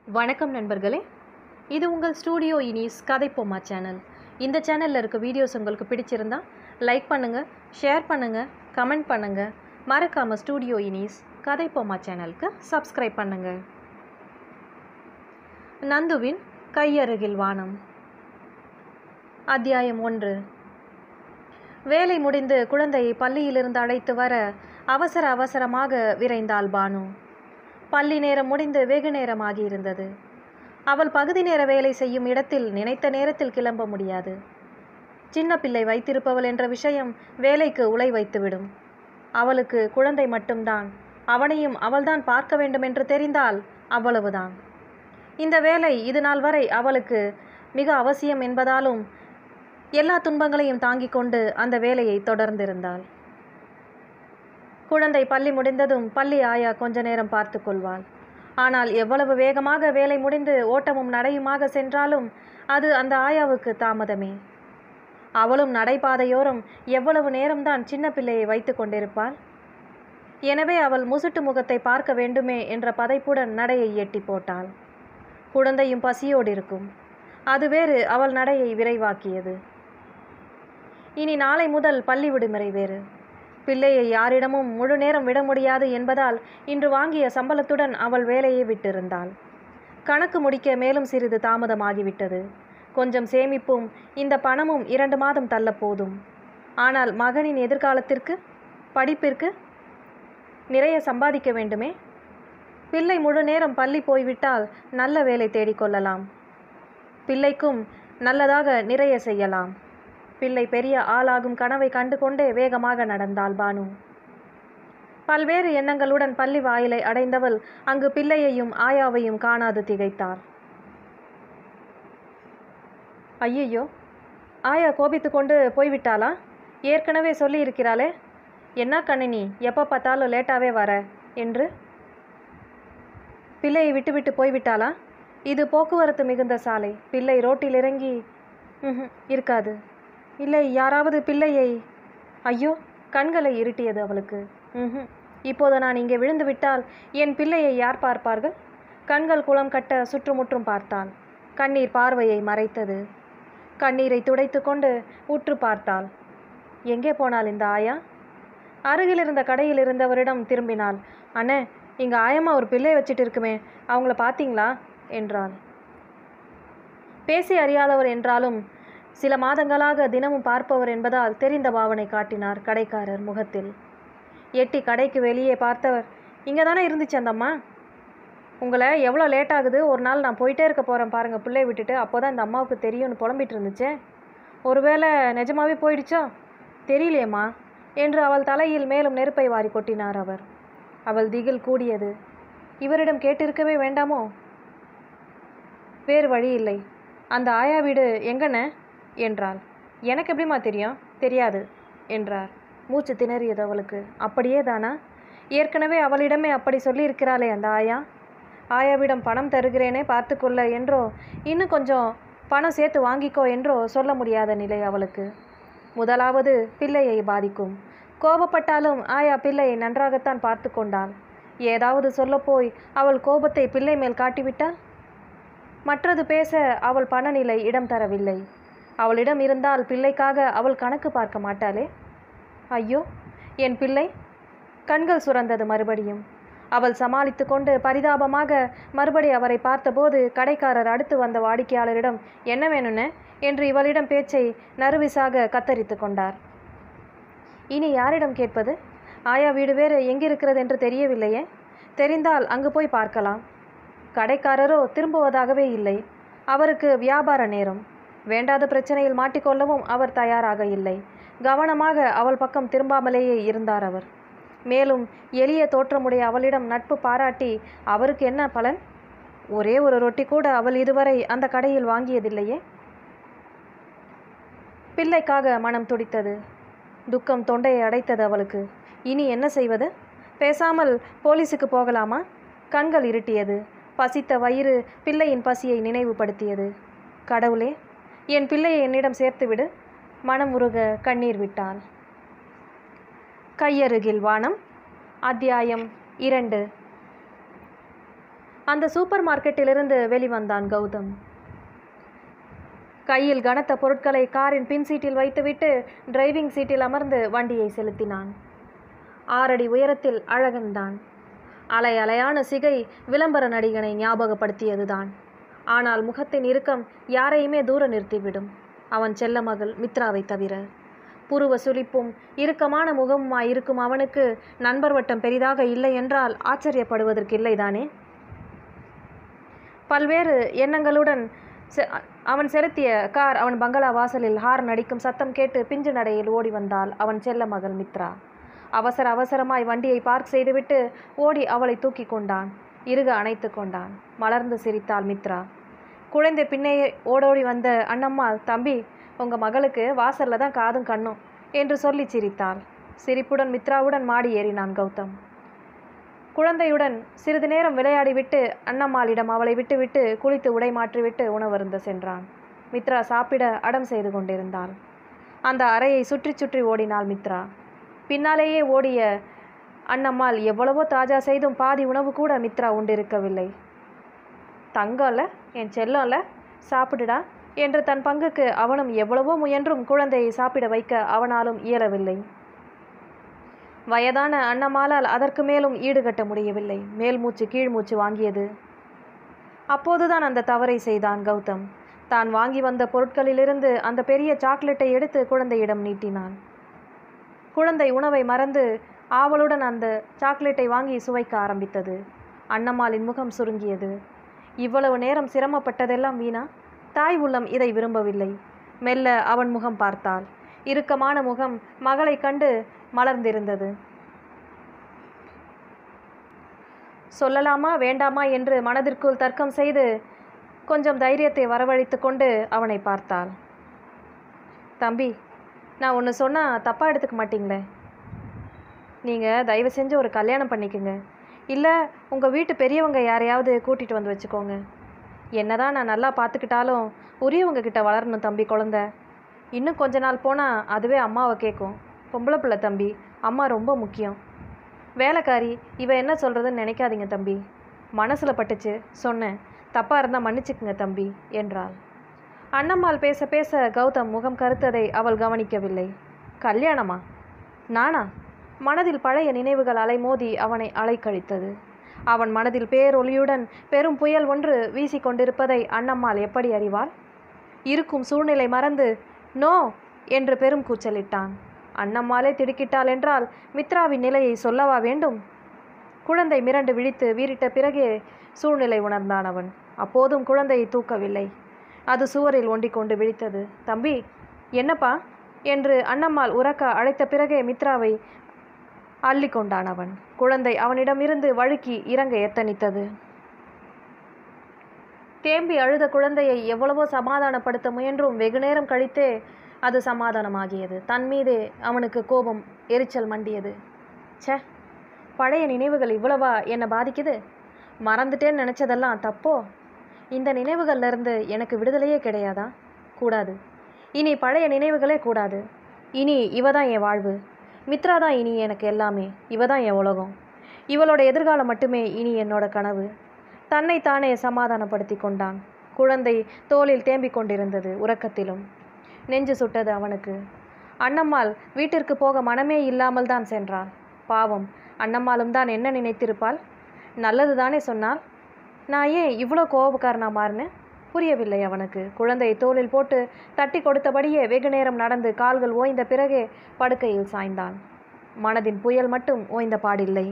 வணக்கம் நண்பர்களே இது உங்கள் ஸ்டூடியோ இனிஸ் கதைப்போமா சேனல் இந்த சேனலில் இருக்க வீடியோஸ் உங்களுக்கு பிடிச்சிருந்தா லைக் பண்ணுங்கள் ஷேர் பண்ணுங்கள் கமெண்ட் பண்ணுங்கள் மறக்காமல் ஸ்டூடியோ இனிஸ் கதைப்போமா சேனலுக்கு சப்ஸ்கிரைப் பண்ணுங்கள் நந்துவின் கையருகில் வானம் அத்தியாயம் ஒன்று வேலை முடிந்து குழந்தையை பள்ளியிலிருந்து அழைத்து வர அவசர அவசரமாக விரைந்தாள் பானு பள்ளி நேரம் முடிந்து வெகு நேரமாகி இருந்தது அவள் பகுதி நேர வேலை செய்யும் இடத்தில் நினைத்த நேரத்தில் கிளம்ப முடியாது சின்ன பிள்ளை வைத்திருப்பவள் என்ற விஷயம் வேலைக்கு உலை வைத்துவிடும் அவளுக்கு குழந்தை மட்டும்தான் அவனையும் அவள்தான் பார்க்க வேண்டும் என்று தெரிந்தால் அவ்வளவுதான் இந்த வேலை இது நாள் வரை அவளுக்கு மிக அவசியம் என்பதாலும் எல்லா துன்பங்களையும் தாங்கிக் கொண்டு அந்த வேலையை தொடர்ந்திருந்தாள் குழந்தை பள்ளி முடிந்ததும் பள்ளி ஆயா கொஞ்ச நேரம் பார்த்து கொள்வாள் ஆனால் எவ்வளவு வேகமாக வேலை முடிந்து ஓட்டமும் நடையுமாக சென்றாலும் அது அந்த ஆயாவுக்கு தாமதமே அவளும் நடைபாதையோரம் எவ்வளவு நேரம்தான் சின்ன பிள்ளையை வைத்து கொண்டிருப்பாள் எனவே அவள் முசுட்டு முகத்தை பார்க்க வேண்டுமே என்ற பதைப்புடன் நடையை எட்டி போட்டாள் குழந்தையும் பசியோடு இருக்கும் அது வேறு அவள் நடையை விரைவாக்கியது இனி நாளை முதல் பள்ளி விடுமுறை வேறு பிள்ளையை யாரிடமும் முழு நேரம் விட முடியாது என்பதால் இன்று வாங்கிய சம்பளத்துடன் அவள் வேலையை விட்டிருந்தாள் கணக்கு முடிக்க மேலும் சிறிது தாமதமாகிவிட்டது கொஞ்சம் சேமிப்பும் இந்த பணமும் இரண்டு மாதம் தள்ள போதும் ஆனால் மகனின் எதிர்காலத்திற்கு படிப்பிற்கு நிறைய சம்பாதிக்க வேண்டுமே பிள்ளை முழு நேரம் பள்ளி போய்விட்டால் நல்ல வேலை தேடிக்கொள்ளலாம் பிள்ளைக்கும் நல்லதாக நிறைய செய்யலாம் பிள்ளை பெரிய ஆளாகும் கனவை கண்டு கொண்டே வேகமாக நடந்தாள் பானு பல்வேறு எண்ணங்களுடன் பள்ளி வாயிலை அடைந்தவள் அங்கு பிள்ளையையும் ஆயாவையும் காணாது திகைத்தாள் ஐயையோ ஆயா கோபித்து கொண்டு போய்விட்டாளா ஏற்கனவே சொல்லி இருக்கிறாளே என்ன கண்ணினி எப்போ பார்த்தாலும் லேட்டாவே வர என்று பிள்ளையை விட்டுவிட்டு போய்விட்டாளா இது போக்குவரத்து மிகுந்த சாலை பிள்ளை ரோட்டில் இறங்கி ம்ஹும், இருக்காது இல்லை யாராவது பிள்ளையை ஐயோ கண்களை இருட்டியது அவளுக்கு ம்ஹும். இப்போது நான் இங்கே விழுந்து விட்டால் என் பிள்ளையை யார் பார்ப்பார்கள் கண்கள் குளம் கட்ட சுற்றுமுற்றும் பார்த்தாள் கண்ணீர் பார்வையை மறைத்தது கண்ணீரை துடைத்து கொண்டு உற்று பார்த்தாள் எங்கே போனாள் இந்த ஆயா அருகில் இருந்த கடையில் இருந்தவரிடம் திரும்பினாள் அண்ணே இங்கே ஆயம்மா ஒரு பிள்ளை வச்சுட்டு இருக்குமே அவங்கள பார்த்தீங்களா என்றாள் பேசி அறியாதவர் என்றாலும் சில மாதங்களாக தினமும் பார்ப்பவர் என்பதால் தெரிந்த பாவனை காட்டினார் கடைக்காரர் முகத்தில் எட்டி கடைக்கு வெளியே பார்த்தவர் இங்கே தானே இருந்துச்சு அந்த அம்மா உங்களை எவ்வளோ லேட் ஆகுது ஒரு நாள் நான் போயிட்டே இருக்க போகிறேன் பாருங்கள் பிள்ளைய விட்டுட்டு அப்போ தான் இந்த அம்மாவுக்கு தெரியும்னு புலம்பிட்டு இருந்துச்சே ஒருவேளை நிஜமாவே போயிடுச்சோ தெரியலையேம்மா என்று அவள் தலையில் மேலும் நெருப்பை வாரி கொட்டினார் அவர் அவள் திகில் கூடியது இவரிடம் கேட்டிருக்கவே வேண்டாமோ வேறு வழி இல்லை அந்த ஆயா வீடு எங்கண்ணே என்றாள் எனக்கு எப்படிம்மா தெரியும் தெரியாது என்றார் மூச்சு திணறியது அவளுக்கு அப்படியே தானா ஏற்கனவே அவளிடமே அப்படி சொல்லியிருக்கிறாளே அந்த ஆயா ஆயாவிடம் பணம் தருகிறேனே பார்த்துக்கொள்ள என்றோ இன்னும் கொஞ்சம் பணம் சேர்த்து வாங்கிக்கோ என்றோ சொல்ல முடியாத நிலை அவளுக்கு முதலாவது பிள்ளையை பாதிக்கும் கோபப்பட்டாலும் ஆயா பிள்ளையை நன்றாகத்தான் பார்த்து கொண்டாள் ஏதாவது சொல்லப்போய் அவள் கோபத்தை பிள்ளை மேல் காட்டிவிட்டாள் மற்றது பேச அவள் பணநிலை இடம் தரவில்லை அவளிடம் இருந்தால் பிள்ளைக்காக அவள் கணக்கு பார்க்க மாட்டாளே ஐயோ என் பிள்ளை கண்கள் சுரந்தது மறுபடியும் அவள் சமாளித்து கொண்டு பரிதாபமாக மறுபடி அவரை பார்த்தபோது கடைக்காரர் அடுத்து வந்த வாடிக்கையாளரிடம் என்ன வேணும்னு என்று இவளிடம் பேச்சை நறுவிசாக கத்தரித்து கொண்டார் இனி யாரிடம் கேட்பது ஆயா வீடு வேறு எங்கிருக்கிறது என்று தெரியவில்லையே தெரிந்தால் அங்கு போய் பார்க்கலாம் கடைக்காரரோ திரும்புவதாகவே இல்லை அவருக்கு வியாபார நேரம் வேண்டாத பிரச்சனையில் மாட்டிக்கொள்ளவும் அவர் தயாராக இல்லை கவனமாக அவள் பக்கம் திரும்பாமலேயே இருந்தார் அவர் மேலும் எளிய தோற்றமுடைய அவளிடம் நட்பு பாராட்டி அவருக்கு என்ன பலன் ஒரே ஒரு ரொட்டி கூட அவள் இதுவரை அந்த கடையில் வாங்கியதில்லையே பிள்ளைக்காக மனம் துடித்தது துக்கம் தொண்டையை அடைத்தது அவளுக்கு இனி என்ன செய்வது பேசாமல் போலீஸுக்கு போகலாமா கண்கள் இருட்டியது பசித்த வயிறு பிள்ளையின் பசியை நினைவுபடுத்தியது கடவுளே என் பிள்ளையை என்னிடம் சேர்த்துவிடு மனம் உருக கண்ணீர் விட்டாள் கையருகில் வானம் அத்தியாயம் இரண்டு அந்த சூப்பர் மார்க்கெட்டிலிருந்து வெளிவந்தான் கௌதம் கையில் கனத்த பொருட்களை காரின் பின் சீட்டில் வைத்துவிட்டு டிரைவிங் சீட்டில் அமர்ந்து வண்டியை செலுத்தினான் ஆறடி உயரத்தில் அழகன்தான் அலை அலையான சிகை விளம்பர நடிகனை ஞாபகப்படுத்தியதுதான் ஆனால் முகத்தின் இறுக்கம் யாரையுமே தூர நிறுத்திவிடும் அவன் செல்ல மகள் மித்ராவை தவிர புருவ சுளிப்பும் இறுக்கமான முகமுமாய் இருக்கும் அவனுக்கு நண்பர் வட்டம் பெரிதாக இல்லை என்றால் ஆச்சரியப்படுவதற்கு இல்லைதானே பல்வேறு எண்ணங்களுடன் செ- அவன் செலுத்திய கார் அவன் பங்களா வாசலில் ஹார்ன் அடிக்கும் சத்தம் கேட்டு பிஞ்சு நடையில் ஓடி வந்தாள் அவன் செல்ல மகள் மித்ரா அவசர அவசரமாய் வண்டியை பார்க் செய்துவிட்டு ஓடி அவளை தூக்கி கொண்டான் இறுக அணைத்து கொண்டான் மலர்ந்து சிரித்தாள் மித்ரா குழந்தை பின்னே ஓடோடி வந்த அண்ணம்மாள் தம்பி உங்க மகளுக்கு வாசல்ல தான் காதும் கண்ணும் என்று சொல்லி சிரித்தாள் சிரிப்புடன் மித்ராவுடன் மாடி ஏறினான் கௌதம் குழந்தையுடன் சிறிது நேரம் விளையாடிவிட்டு அண்ணம்மாளிடம் அவளை விட்டுவிட்டு குளித்து உடை மாற்றிவிட்டு உணவருந்த சென்றான் மித்ரா சாப்பிட அடம் செய்து கொண்டிருந்தாள் அந்த அறையை சுற்றி சுற்றி ஓடினாள் மித்ரா பின்னாலேயே ஓடிய அண்ணம்மாள் எவ்வளவோ தாஜா செய்தும் பாதி உணவு கூட மித்ரா உண்டிருக்கவில்லை தங்கம்ல என் செல்லம்ல சாப்பிடுடா என்று தன் பங்குக்கு அவனும் எவ்வளவோ முயன்றும் குழந்தையை சாப்பிட வைக்க அவனாலும் இயலவில்லை வயதான அண்ணமாலால் அதற்கு மேலும் ஈடுகட்ட முடியவில்லை மேல் மூச்சு கீழ் மூச்சு வாங்கியது அப்போதுதான் அந்த தவறை செய்தான் கௌதம் தான் வாங்கி வந்த பொருட்களிலிருந்து அந்த பெரிய சாக்லேட்டை எடுத்து குழந்தையிடம் நீட்டினான் குழந்தை உணவை மறந்து ஆவலுடன் அந்த சாக்லேட்டை வாங்கி சுவைக்க ஆரம்பித்தது அண்ணம்மாளின் முகம் சுருங்கியது இவ்வளவு நேரம் சிரமப்பட்டதெல்லாம் வீணா தாய் உள்ளம் இதை விரும்பவில்லை மெல்ல அவன் முகம் பார்த்தாள் இறுக்கமான முகம் மகளைக் கண்டு மலர்ந்திருந்தது சொல்லலாமா வேண்டாமா என்று மனதிற்குள் தர்க்கம் செய்து கொஞ்சம் தைரியத்தை வரவழைத்து கொண்டு அவனை பார்த்தாள் தம்பி நான் ஒன்று சொன்னால் தப்பாக எடுத்துக்க மாட்டீங்களே நீங்கள் தயவு செஞ்சு ஒரு கல்யாணம் பண்ணிக்கோங்க இல்லை உங்கள் வீட்டு பெரியவங்க யாரையாவது கூட்டிகிட்டு வந்து வச்சுக்கோங்க என்னதான் நான் நல்லா பார்த்துக்கிட்டாலும் உரியவங்க கிட்ட வளரணும் தம்பி குழந்த இன்னும் கொஞ்ச நாள் போனால் அதுவே அம்மாவை கேட்கும் பொம்பளை பிள்ளை தம்பி அம்மா ரொம்ப முக்கியம் வேலைக்காரி இவ என்ன சொல்கிறதுன்னு நினைக்காதீங்க தம்பி மனசில் பட்டுச்சு சொன்னேன் தப்பாக இருந்தால் மன்னிச்சுக்குங்க தம்பி என்றாள் அண்ணம்மாள் பேச பேச கௌதம் முகம் கருத்ததை அவள் கவனிக்கவில்லை கல்யாணமா நானா மனதில் பழைய நினைவுகள் அலைமோதி அவனை அலைக்கழித்தது அவன் மனதில் பேரொளியுடன் பெரும் புயல் ஒன்று வீசிக்கொண்டிருப்பதை அண்ணம்மாள் எப்படி அறிவாள் இருக்கும் சூழ்நிலை மறந்து நோ என்று பெரும் கூச்சலிட்டான் அண்ணம்மாளே திடுக்கிட்டாள் என்றால் மித்ராவின் நிலையை சொல்லவா வேண்டும் குழந்தை மிரண்டு விழித்து வீறிட்ட பிறகே சூழ்நிலை உணர்ந்தான் அவன் அப்போதும் குழந்தையை தூக்கவில்லை அது சுவரில் ஒண்டிக் கொண்டு விழித்தது தம்பி என்னப்பா என்று அண்ணம்மாள் உறக்க அழைத்த பிறகே மித்ராவை அள்ளி கொண்டான் அவன் குழந்தை அவனிடமிருந்து வழுக்கி இறங்க எத்தனித்தது தேம்பி அழுத குழந்தையை எவ்வளவோ சமாதானப்படுத்த முயன்றும் வெகுநேரம் கழித்தே அது சமாதானமாகியது தன் மீதே அவனுக்கு கோபம் எரிச்சல் மண்டியது ச்சே பழைய நினைவுகள் இவ்வளவா என்னை பாதிக்குது மறந்துட்டேன்னு நினச்சதெல்லாம் தப்போ இந்த நினைவுகள்ல இருந்து எனக்கு விடுதலையே கிடையாதா கூடாது இனி பழைய நினைவுகளே கூடாது இனி இவ தான் என் வாழ்வு மித்ரா தான் இனி எனக்கு எல்லாமே இவ தான் என் உலகம் இவளோட எதிர்காலம் மட்டுமே இனி என்னோட கனவு தன்னை தானே சமாதானப்படுத்தி கொண்டான் குழந்தை தோளில் தேம்பிக் கொண்டிருந்தது உறக்கத்திலும் நெஞ்சு சுட்டது அவனுக்கு அண்ணம்மாள் வீட்டிற்கு போக மனமே இல்லாமல் தான் சென்றாள் பாவம் அண்ணம்மாளும் தான் என்ன நினைத்திருப்பாள் நல்லது தானே சொன்னாள் நான் ஏன் இவ்வளோ கோபக்காரனா மாறினேன் புரியவில்லை அவனுக்கு குழந்தையை தோளில் போட்டு தட்டி கொடுத்தபடியே வெகு நேரம் நடந்து கால்கள் ஓய்ந்த பிறகே படுக்கையில் சாய்ந்தான் மனதின் புயல் மட்டும் ஓய்ந்த பாடில்லை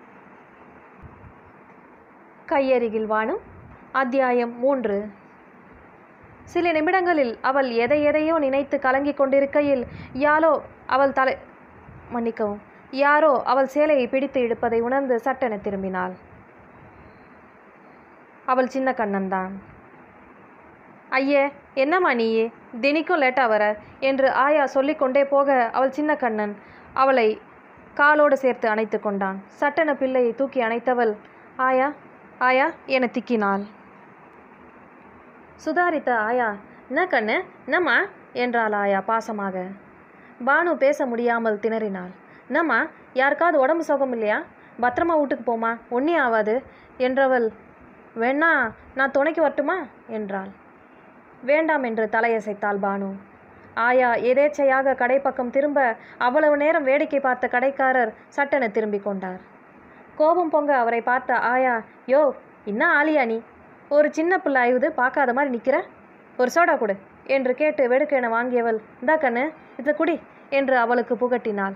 கையருகில் வானும் அத்தியாயம் மூன்று சில நிமிடங்களில் அவள் எதை எதையோ நினைத்து கலங்கிக் கொண்டிருக்கையில் யாரோ அவள் தலை மன்னிக்கவும் யாரோ அவள் சேலையை பிடித்து இழுப்பதை உணர்ந்து சட்டென திரும்பினாள் அவள் சின்ன கண்ணன்தான் ஐயே என்னம்மா நீயே தினிக்கும் லேட்டாக வர என்று ஆயா சொல்லிக்கொண்டே போக அவள் சின்ன கண்ணன் அவளை காலோடு சேர்த்து அணைத்து கொண்டான் சட்டென பிள்ளையை தூக்கி அணைத்தவள் ஆயா ஆயா என திக்கினாள் சுதாரித்த ஆயா என்ன கண்ணு என்னம்மா என்றாள் ஆயா பாசமாக பானு பேச முடியாமல் திணறினாள் என்னம்மா யாருக்காவது உடம்பு சுகம் இல்லையா பத்திரமா வீட்டுக்கு போமா ஒன்றே ஆகாது என்றவள் வேணா நான் துணைக்கு வரட்டுமா என்றாள் வேண்டாம் என்று தலையசைத்தாள் பானு ஆயா எதேச்சையாக கடைப்பக்கம் திரும்ப அவ்வளவு நேரம் வேடிக்கை பார்த்த கடைக்காரர் சட்டென திரும்பிக் கொண்டார் கோபம் பொங்க அவரை பார்த்த ஆயா யோ என்ன ஆலியா நீ ஒரு சின்ன பிள்ளை ஆயுது பார்க்காத மாதிரி நிற்கிற ஒரு சோடா கொடு என்று கேட்டு வெடுக்கென வாங்கியவள் இந்தா கண்ணு இதை குடி என்று அவளுக்கு புகட்டினாள்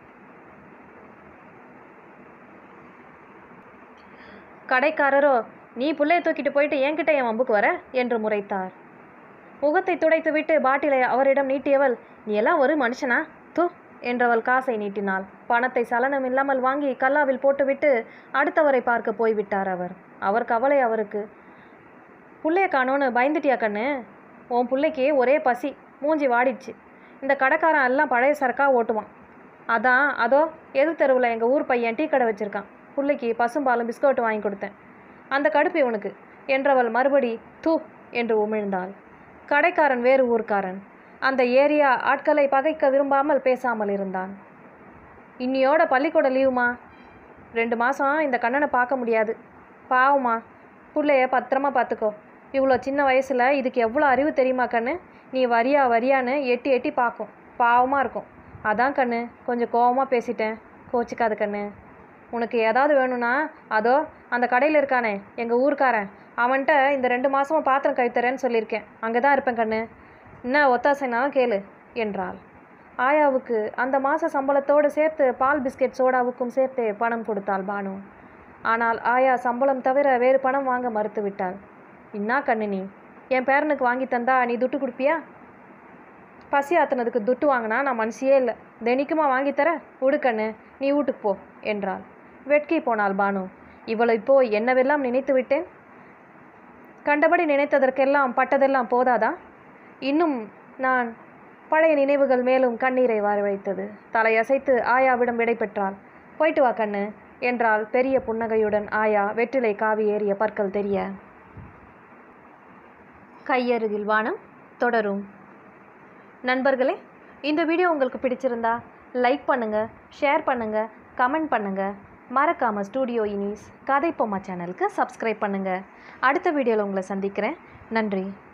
கடைக்காரரோ நீ புள்ளைய தூக்கிட்டு போயிட்டு என்கிட்ட என் வம்புக்கு வர என்று முறைத்தார் முகத்தை துடைத்துவிட்டு பாட்டிலை அவரிடம் நீட்டியவள் நீ எல்லாம் ஒரு மனுஷனா தூ என்றவள் காசை நீட்டினாள் பணத்தை சலனம் இல்லாமல் வாங்கி கல்லாவில் போட்டுவிட்டு அடுத்தவரை பார்க்க போய்விட்டார் அவர் அவர் கவலை அவருக்கு புள்ளைய காணோன்னு பயந்துட்டியா கண்ணு உன் புள்ளைக்கு ஒரே பசி மூஞ்சி வாடிடுச்சு இந்த கடைக்காரன் எல்லாம் பழைய சரக்கா ஓட்டுவான் அதான் அதோ எதிர் தெருவில் எங்கள் ஊர் பையன் டீ கடை வச்சுருக்கான் புள்ளைக்கு பசும்பாலும் பிஸ்கட் வாங்கி கொடுத்தேன் அந்த கடுப்பு இவனுக்கு என்றவள் மறுபடி தூ என்று உமிழ்ந்தாள் கடைக்காரன் வேறு ஊர்க்காரன் அந்த ஏரியா ஆட்களை பகைக்க விரும்பாமல் பேசாமல் இருந்தான் இன்னியோட பள்ளிக்கூட லீவுமா ரெண்டு மாதம் இந்த கண்ணனை பார்க்க முடியாது பாவமா புள்ளைய பத்திரமா பார்த்துக்கோ இவ்வளோ சின்ன வயசில் இதுக்கு எவ்வளோ அறிவு தெரியுமா கண்ணு நீ வரியா வரியான்னு எட்டி எட்டி பார்க்கும் பாவமாக இருக்கும் அதான் கண்ணு கொஞ்சம் கோவமாக பேசிட்டேன் கோச்சிக்காத கண்ணு உனக்கு ஏதாவது வேணும்னா அதோ அந்த கடையில் இருக்கானே எங்கள் ஊர்க்காரன் அவன்கிட்ட இந்த ரெண்டு மாதமும் பாத்திரம் கழித்தரேன்னு சொல்லியிருக்கேன் அங்கே தான் இருப்பேன் கண்ணு என்ன ஒத்தாசைனாலும் கேளு என்றாள் ஆயாவுக்கு அந்த மாத சம்பளத்தோடு சேர்த்து பால் பிஸ்கெட் சோடாவுக்கும் சேர்த்து பணம் கொடுத்தாள் பானு ஆனால் ஆயா சம்பளம் தவிர வேறு பணம் வாங்க மறுத்து விட்டாள் இன்னா கண்ணு நீ என் பேரனுக்கு வாங்கி தந்தா நீ துட்டு கொடுப்பியா பசி ஆத்துனதுக்கு துட்டு வாங்கினா நான் மனுஷியே இல்லை தினிக்குமா வாங்கித்தர உடுக்கண்ணு நீ வீட்டுக்கு போ என்றாள் வெட்கி போனாள் பானு இவளை இப்போ என்னவெல்லாம் நினைத்து விட்டேன் கண்டபடி நினைத்ததற்கெல்லாம் பட்டதெல்லாம் போதாதா இன்னும் நான் பழைய நினைவுகள் மேலும் கண்ணீரை வரவழைத்தது தலையசைத்து ஆயாவிடம் விடை பெற்றாள் போயிட்டு வா கண்ணு என்றால் பெரிய புன்னகையுடன் ஆயா வெற்றிலை காவி ஏறிய பற்கள் தெரிய கையருகில் வானம் தொடரும் நண்பர்களே இந்த வீடியோ உங்களுக்கு பிடிச்சிருந்தா லைக் பண்ணுங்கள் ஷேர் பண்ணுங்கள் கமெண்ட் பண்ணுங்கள் மறக்காமல் ஸ்டூடியோ இனிஸ் கதை பொம்மா சேனலுக்கு சப்ஸ்கிரைப் பண்ணுங்கள் அடுத்த வீடியோவில் உங்களை சந்திக்கிறேன் நன்றி